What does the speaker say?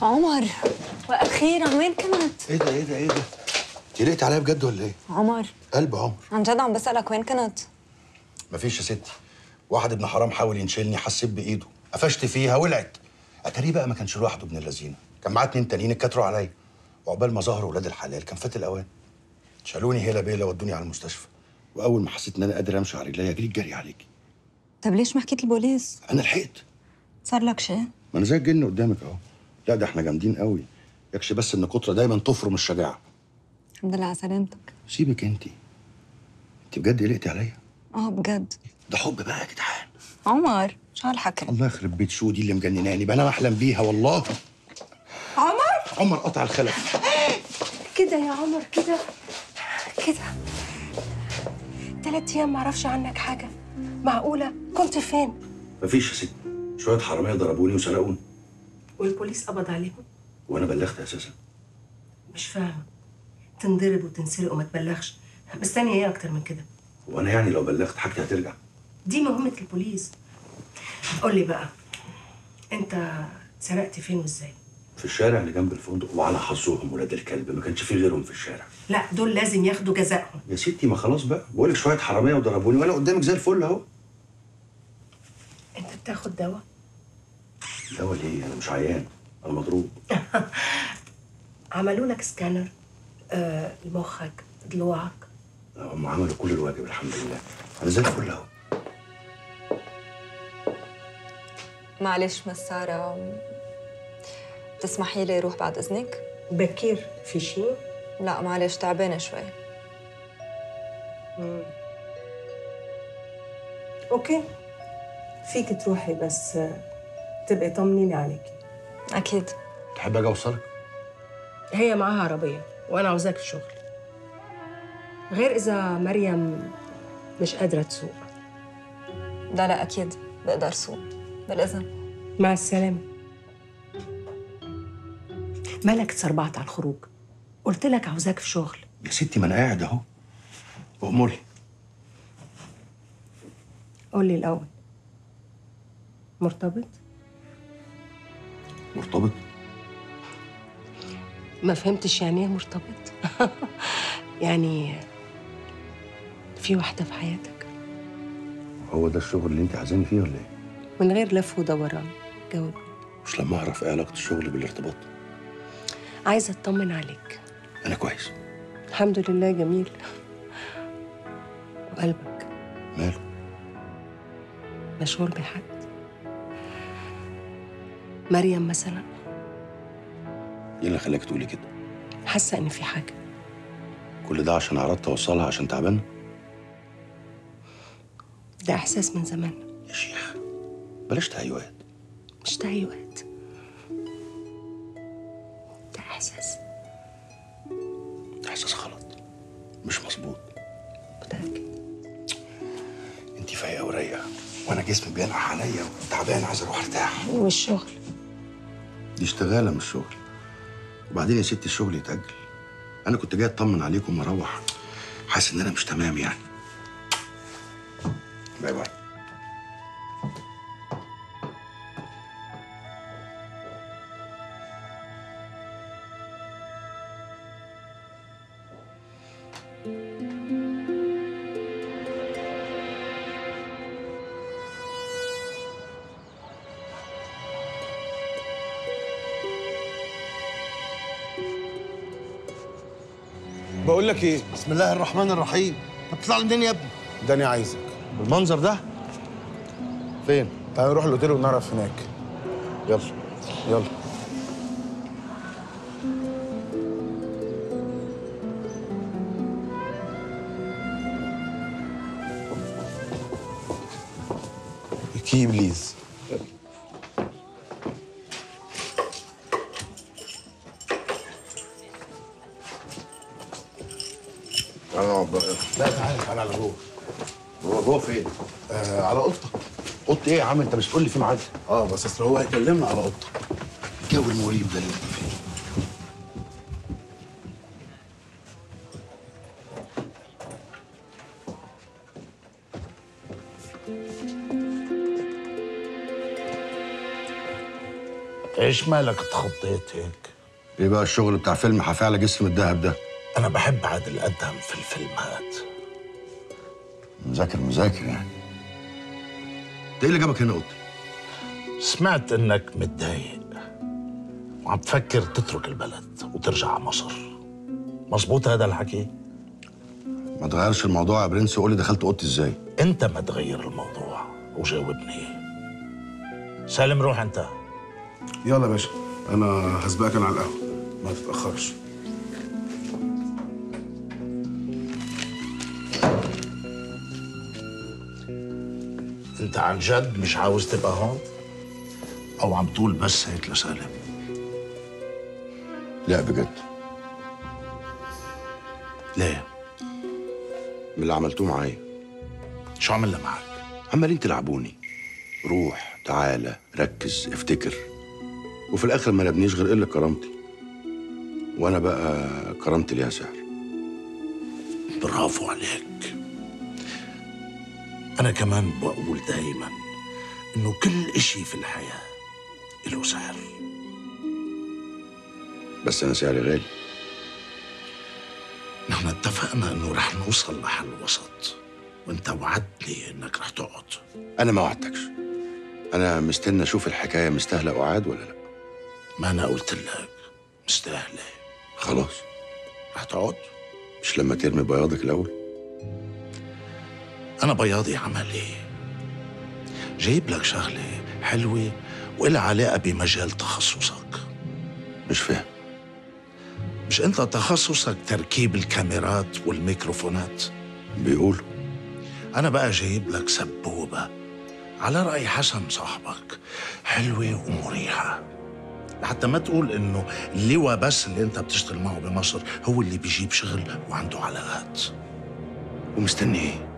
عمر واخيرا وين كنت؟ ايه ده ايه ده ايه ده؟ انت قلقتي عليا بجد ولا ايه؟ عمر قلب عمر عن جد عم بسألك وين كنت؟ مفيش يا ستي واحد ابن حرام حاول ينشلني حسيت بايده قفشت فيها ولعت اتاريه بقى ما كانش لوحده ابن اللذينه كان معاه اتنين تانيين اتكتروا عليا وعقبال ما ظهروا ولاد الحلال كان فات الاوان شالوني هيلا بيلا ودوني على المستشفى واول ما حسيت ان انا قادر امشي على رجليا جريت جري عليكي طب ليش ما حكيت البوليس؟ انا لحقت صار لك شيء؟ ما انا زي الجن قدامك اهو لا ده احنا جامدين قوي يكشي بس ان كتره دايما تفرم الشجاعه الحمد لله على سلامتك سيبك انت انت بجد قلقتي عليا اه بجد ده حب بقى يا جدعان عمر شو هالحكي؟ الله يخرب بيت شو دي اللي مجنناني بقى انا احلم بيها والله عمر عمر قطع الخلف كده يا عمر كده كده تلات ايام معرفش عنك حاجه معقوله كنت فين مفيش يا ستي شويه حراميه ضربوني وسرقوني والبوليس قبض عليهم وانا بلغت اساسا مش فاهمه تنضرب وتنسرق وما تبلغش مستنيه ايه اكتر من كده وانا يعني لو بلغت حاجتي هترجع دي مهمه البوليس قول لي بقى انت سرقت فين وازاي في الشارع اللي جنب الفندق وعلى حظهم ولاد الكلب ما كانش في غيرهم في الشارع لا دول لازم ياخدوا جزائهم يا ستي ما خلاص بقى بقول لك شويه حراميه وضربوني وانا قدامك زي الفل اهو انت بتاخد دواء دواء ليه انا مش عيان انا مضروب عملوا لك سكانر آه لمخك ضلوعك هم عملوا كل الواجب الحمد لله انا زي الفل اهو معلش مس سارة تسمحي لي روح بعد اذنك؟ بكير في شيء لا معلش تعبانة شوي اوكي فيك تروحي بس آه، تبقي طمنيني عليكي اكيد تحب اجي اوصلك هي معاها عربية وأنا عاوزاك في شغل غير إذا مريم مش قادرة تسوق لا لا اكيد بقدر سوق بالاذن مع السلامة مالك اتسربعت على الخروج قلت لك عاوزاك في شغل يا ستي ما انا قاعد اهو وامري قول لي الأول مرتبط؟ مرتبط ما فهمتش يعني ايه مرتبط يعني في واحدة في حياتك هو ده الشغل اللي انت عايزاني فيه ولا ايه من غير لف ودوران جاوب مش لما اعرف ايه علاقه الشغل بالارتباط عايزة أطمن عليك انا كويس الحمد لله جميل وقلبك ماله مشغول بحد مريم مثلا ايه اللي خلاك تقولي كده حاسة إن في حاجة كل ده عشان عرضت اوصلها عشان تعبانه ده إحساس من زمان يا شيخ بلاش تهيؤات مش تهيؤات ده إحساس احساس غلط مش مظبوط متأكد انت فايقه ورايقه وانا جسمي بينقح عليا وتعبان عايز اروح ارتاح والشغل دي اشتغاله مش شغل وبعدين يا ستي الشغل يتاجل انا كنت جاي اطمن عليكم واروح حاسس ان انا مش تمام يعني باي باي بقول لك ايه بسم الله الرحمن الرحيم انت بتطلع لي منين يا ابني داني عايزك بالمنظر ده فين تعال نروح الاوتيل ونعرف هناك يلا يلا كي بليز تعالى نقعد بقى لا تعالى تعالى على جوه هو جوه فين آه على اوضتك اوضه ايه يا عم انت مش تقول لي في ميعاد اه بس اصل هو هيكلمنا على اوضتك الجو المريب ده اللي انت فيه ايش مالك تخطيت هيك؟ ايه بقى الشغل بتاع فيلم حفاة على جسم الدهب ده انا بحب عادل ادهم في الفيلمات مذاكر مذاكر يعني ده ايه اللي جابك هنا اوضتي سمعت انك متضايق وعم تفكر تترك البلد وترجع على مصر مزبوط هذا الحكي؟ ما تغيرش الموضوع يا برنس وقول لي دخلت اوضتي ازاي انت ما تغير الموضوع وجاوبني سالم روح انت يلا يا باشا انا هسبقك انا على القهوه ما تتاخرش انت عن جد مش عاوز تبقى هون او عم تقول بس هيك لسالم لا بجد ليه من اللي عملتوه معايا شو عملنا معك عمالين تلعبوني روح تعالى ركز افتكر وفي الاخر ما نبنيش غير الا كرامتي وانا بقى كرامتي ليها سحر برافو عليك أنا كمان بقول دايما إنه كل إشي في الحياة له سحر بس انا سعري غالي نحن اتفقنا إنه رح نوصل لحل وسط وأنت وعدتني إنك رح تقعد انا ما وعدتكش انا مستني اشوف الحكايه مستاهله اعاد ولا لا ما أنا قلت لك مستاهلة خلاص رح تقعد مش لما ترمي بياضك الاول أنا بياضي عملي جايب لك شغلة حلوة وإلها علاقة بمجال تخصصك مش فاهم مش أنت تخصصك تركيب الكاميرات والميكروفونات بيقولوا أنا بقى جايب لك سبوبة على رأي حسن صاحبك حلوة ومريحة لحتى ما تقول إنه اللواء بس اللي أنت بتشتغل معه بمصر هو اللي بيجيب شغل وعنده علاقات ومستني ايه